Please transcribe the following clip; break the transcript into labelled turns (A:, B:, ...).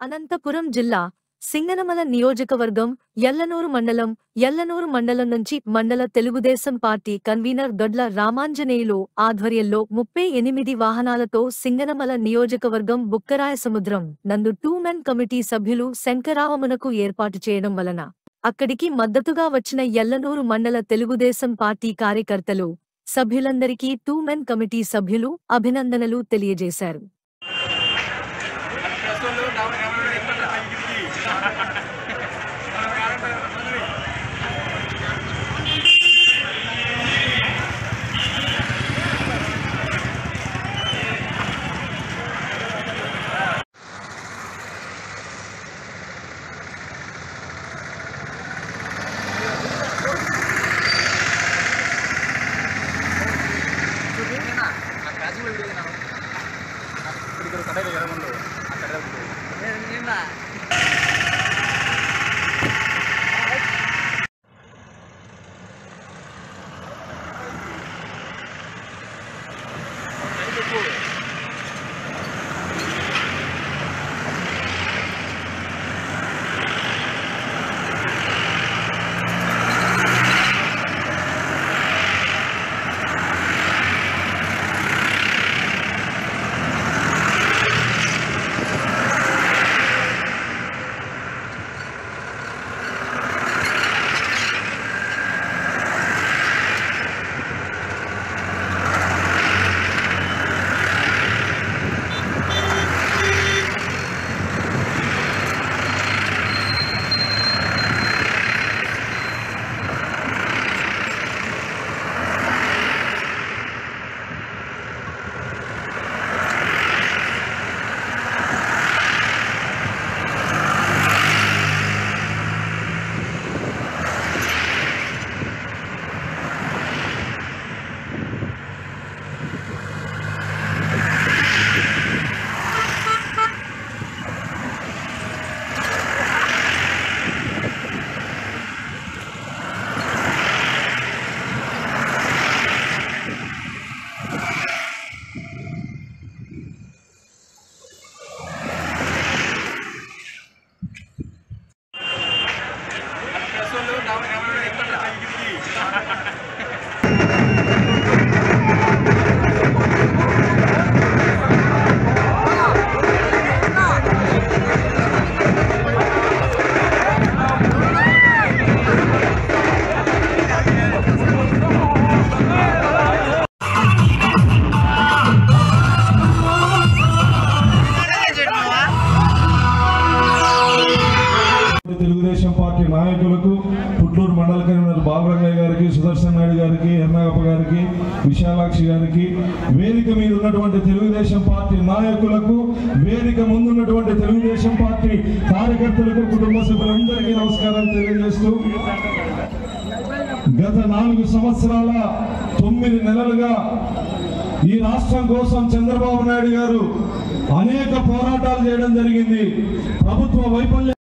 A: అనంతపురం జిల్లా సింగనమల నియోజకవర్గం ఎల్లనూరు మండలం ఎల్లనూరు మండలం నుంచి మండల తెలుగుదేశం పార్టీ కన్వీనర్ గడ్ల రామాంజనేయులు ఆధ్వర్యంలో ముప్పై ఎనిమిది వాహనాలతో సింగనమల నియోజకవర్గం బుక్కరాయ సముద్రం నందు టూ మెన్ కమిటీ సభ్యులు శంకరావమునకు ఏర్పాటు చేయడం వలన అక్కడికి మద్దతుగా వచ్చిన ఎల్లనూరు మండల తెలుగుదేశం పార్టీ కార్యకర్తలు సభ్యులందరికీ టూ మెన్ కమిటీ సభ్యులు అభినందనలు తెలియజేశారు
B: తెలుగుదేశం పార్టీ నాయకులకు పుట్లూరు మండల కన్వీనర్ బాలరంగయ్య గారికి సుదర్శన్ నాయుడు గారికి ఎర్నాగప్ప గారికి విశాలాక్షి గారికి వేదిక మీద ఉన్నటువంటి తెలుగుదేశం పార్టీ నాయకులకు వేదిక ముందున్నటువంటి తెలుగుదేశం పార్టీ కార్యకర్తలకు కుటుంబ సభ్యులందరికీ నమస్కారాలు తెలియజేస్తూ గత నాలుగు సంవత్సరాల తొమ్మిది నెలలుగా ఈ రాష్ట్రం కోసం చంద్రబాబు నాయుడు గారు అనేక పోరాటాలు చేయడం జరిగింది ప్రభుత్వ వైఫల్యం